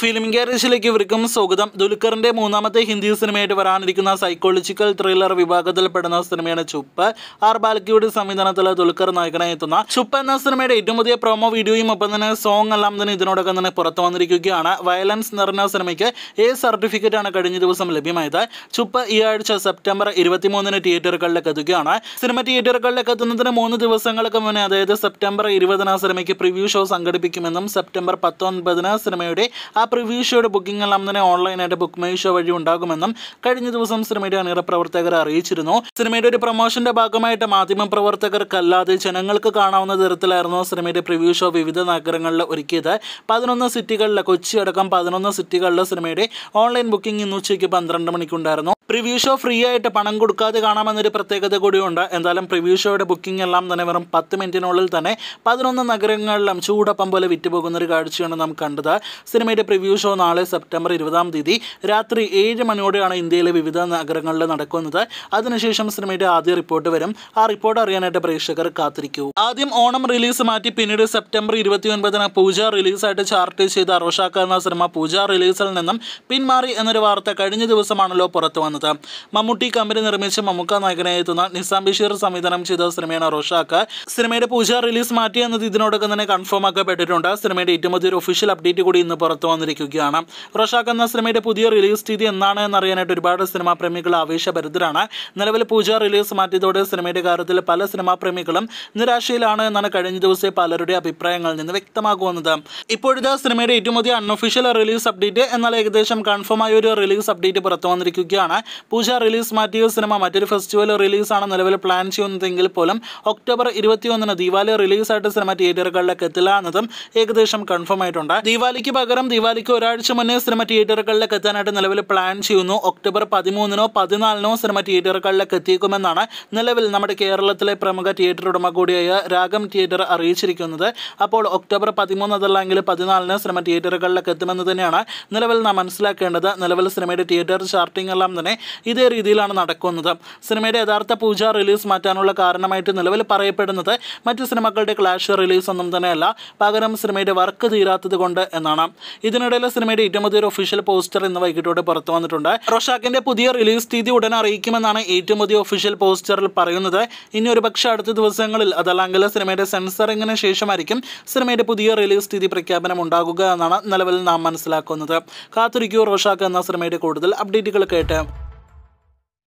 film ഗാരേജിലേക്ക് ഇവർക്കും സ്വാഗതം ദുൽഖറിന്റെ മൂന്നാമത്തെ ഹിന്ദി സിനിമയായിട്ട് വരാനിരിക്കുന്ന സൈക്കോളജിക്കൽ ത്രില്ലർ വിഭാഗത്തിൽപ്പെടുന്ന സിനിമയാണ് ചുപ്പ് ആർ ബാലക്കിയുടെ സംവിധാനത്തിൽ ദുൽഖർ നായകനായി എത്തുന്ന ചുപ്പ് എന്ന സിനിമയുടെ ഏറ്റവും പുതിയ പ്രൊമോ വീഡിയോയും ഒപ്പം തന്നെ സോങ് എല്ലാം തന്നെ ഇതിനോടൊപ്പം തന്നെ പുറത്തു വന്നിരിക്കുകയാണ് വയലൻസ് നിറഞ്ഞ സിനിമയ്ക്ക് എ സർട്ടിഫിക്കറ്റ് ആണ് കഴിഞ്ഞ ദിവസം ലഭ്യമായത് ചുപ്പ് ഈ ആഴ്ച സെപ്റ്റംബർ ഇരുപത്തിമൂന്നിന് തിയേറ്ററുകളിലേക്ക് എത്തുകയാണ് സിനിമ തിയേറ്ററുകളിലേക്ക് എത്തുന്നതിന് മൂന്ന് ദിവസങ്ങൾക്ക് മുന്നേ അതായത് സെപ്റ്റംബർ ഇരുപതിന് സിനിമയ്ക്ക് പ്രിവ്യൂ ഷോ സംഘടിപ്പിക്കുമെന്നും സെപ്റ്റംബർ പത്തൊൻപതിന് സിനിമയുടെ ആ പ്രിവ്യൂ ഷോയുടെ ബുക്കിംഗ് എല്ലാം തന്നെ ഓൺലൈനായിട്ട് ബുക്ക് മൈ ഷോ വഴി ഉണ്ടാകുമെന്നും കഴിഞ്ഞ ദിവസം സിനിമയുടെ അണിയറ പ്രവർത്തകർ അറിയിച്ചിരുന്നു സിനിമയുടെ ഒരു പ്രൊമോഷന്റെ ഭാഗമായിട്ട് മാധ്യമ പ്രവർത്തകർക്കല്ലാതെ ജനങ്ങൾക്ക് കാണാവുന്ന തരത്തിലായിരുന്നു സിനിമയുടെ പ്രിവ്യൂ ഷോ വിവിധ നഗരങ്ങളിൽ ഒരുക്കിയത് പതിനൊന്ന് സിറ്റികളിൽ കൊച്ചി അടക്കം പതിനൊന്ന് സിറ്റികളിൽ സിനിമയുടെ ഓൺലൈൻ ബുക്കിംഗ് ഇന്ന് ഉച്ചയ്ക്ക് പന്ത്രണ്ട് മണിക്കുണ്ടായിരുന്നു പ്രിവ്യൂ ഷോ ഫ്രീ ആയിട്ട് പണം കൊടുക്കാതെ കാണാമെന്നൊരു പ്രത്യേകത കൂടിയുണ്ട് എന്തായാലും പ്രിവ്യൂ ഷോയുടെ ബുക്കിംഗ് എല്ലാം തന്നെ വെറും പത്ത് മിനിറ്റിനുള്ളിൽ തന്നെ പതിനൊന്ന് നഗരങ്ങളിലും ചൂടപ്പം പോലെ വിറ്റുപോകുന്ന ഒരു കാഴ്ചയാണ് നാം കണ്ടത് സിനിമയുടെ പ്രിവ്യൂ ഷോ നാളെ സെപ്റ്റംബർ ഇരുപതാം തീയതി രാത്രി ഏഴ് മണിയോടെയാണ് ഇന്ത്യയിലെ വിവിധ നഗരങ്ങളിൽ നടക്കുന്നത് അതിനുശേഷം സിനിമയുടെ ആദ്യ റിപ്പോർട്ട് വരും ആ റിപ്പോർട്ട് അറിയാനായിട്ട് പ്രേക്ഷകർ കാത്തിരിക്കൂ ആദ്യം ഓണം റിലീസ് മാറ്റി പിന്നീട് സെപ്റ്റംബർ ഇരുപത്തി ഒൻപതിന് പൂജ റിലീസായിട്ട് ചാർട്ട് ചെയ്ത റോഷാക്ക എന്ന സിനിമ പൂജ റിലീസിൽ നിന്നും പിന്മാറി എന്നൊരു വാർത്ത കഴിഞ്ഞ ദിവസമാണല്ലോ പുറത്തു വന്നത് മമ്മൂട്ടി കമ്പനി നിർമ്മിച്ച മമ്മൂക്ക നായകനായി എത്തുന്ന നിസാം ബഷീർ സംവിധാനം ചെയ്ത സിനിമയാണ് റോഷാക്ക സിനിമയുടെ പൂജ റിലീസ് മാറ്റി എന്നത് ഇതിനോടൊപ്പം തന്നെ കൺഫേം ആക്കപ്പെട്ടിട്ടുണ്ട് സിനിമയുടെ ഏറ്റവും പുതിയൊരു ഒഫീഷ്യൽ അപ്ഡേറ്റ് കൂടി ഇന്ന് പുറത്തു വന്നിരിക്കുകയാണ് റോഷാക്ക് എന്ന സിനിമയുടെ പുതിയ റിലീസ് തീയതി എന്നാണ് എന്നറിയാനായിട്ട് ഒരുപാട് സിനിമാ പ്രേമികൾ ആവേശഭരിതരാണ് നിലവിൽ പൂജ റിലീസ് മാറ്റിയതോടെ സിനിമയുടെ കാര്യത്തിൽ പല സിനിമാ പ്രേമികളും നിരാശയിലാണ് എന്നാണ് കഴിഞ്ഞ ദിവസത്തെ പലരുടെ അഭിപ്രായങ്ങളിൽ നിന്ന് വ്യക്തമാകുന്നത് ഇപ്പോഴത്തെ സിനിമയുടെ ഏറ്റവും പുതിയ അൺഒഫീഷ്യൽ റിലീസ് അപ്ഡേറ്റ് എന്നാൽ ഏകദേശം കൺഫേം ആയ ഒരു റിലീസ് അപ്ഡേറ്റ് പുറത്തു വന്നിരിക്കുകയാണ് പൂജ റിലീസ് മാറ്റിയ സിനിമ മറ്റൊരു ഫെസ്റ്റിവൽ റിലീസാണ് നിലവിൽ പ്ലാൻ ചെയ്യുന്നതെങ്കിൽ പോലും ഒക്ടോബർ ഇരുപത്തിയൊന്നിന് ദീപാവലി റിലീസായിട്ട് സിനിമ തിയേറ്ററുകളിലേക്ക് എത്തില്ല എന്നതും ഏകദേശം കൺഫേം ആയിട്ടുണ്ട് ദീപാവലിക്ക് പകരം ദീപാവലിക്ക് ഒരാഴ്ച മുന്നേ സിനിമ തിയേറ്ററുകളിലേക്ക് എത്താനായിട്ട് നിലവിൽ പ്ലാൻ ചെയ്യുന്നു ഒക്ടോബർ പതിമൂന്നിനോ പതിനാലിനോ സിനിമ തിയേറ്ററുകളിലേക്ക് എത്തിക്കുമെന്നാണ് നിലവിൽ നമ്മുടെ കേരളത്തിലെ പ്രമുഖ തിയേറ്റർ ഉടമ കൂടിയായ രാഗം തിയേറ്റർ അറിയിച്ചിരിക്കുന്നത് അപ്പോൾ ഒക്ടോബർ പതിമൂന്ന് അതല്ലെങ്കിൽ പതിനാലിന് സിനിമ തിയേറ്ററുകളിലേക്ക് എത്തുമെന്ന് തന്നെയാണ് നിലവിൽ നാം മനസ്സിലാക്കേണ്ടത് നിലവിൽ സിനിമയുടെ തിയേറ്റർ ചാർട്ടിംഗ് എല്ലാം തന്നെ ഇതേ രീതിയിലാണ് നടക്കുന്നത് സിനിമയുടെ യഥാർത്ഥ പൂജ റിലീസ് മാറ്റാനുള്ള കാരണമായിട്ട് നിലവിൽ പറയപ്പെടുന്നത് മറ്റ് സിനിമകളുടെ ക്ലാഷ് റിലീസ് ഒന്നും തന്നെയല്ല പകരം സിനിമയുടെ വർക്ക് തീരാത്തത് കൊണ്ട് എന്നാണ് ഇതിനിടയിൽ സിനിമയുടെ ഏറ്റവും പുതിയൊരു ഒഫീഷ്യൽ പോസ്റ്റർ ഇന്ന് വൈകിട്ടോടെ പുറത്തു വന്നിട്ടുണ്ട് റോഷാക്കിന്റെ പുതിയ റിലീസ് തീയതി ഉടൻ അറിയിക്കുമെന്നാണ് ഏറ്റവും പുതിയ ഒഫീഷ്യൽ പോസ്റ്ററിൽ പറയുന്നത് ഇനി ഒരു പക്ഷേ അടുത്ത ദിവസങ്ങളിൽ അതല്ലെങ്കിൽ സിനിമയുടെ സെൻസറിങ്ങിന് ശേഷമായിരിക്കും സിനിമയുടെ പുതിയ റിലീസ് തീയതി പ്രഖ്യാപനം ഉണ്ടാകുക എന്നാണ് നിലവിൽ നാം മനസ്സിലാക്കുന്നത് കാത്തിരിക്കൂ റോഷാക്ക് എന്ന സിനിമയുടെ കൂടുതൽ അപ്ഡേറ്റുകൾ കേട്ട്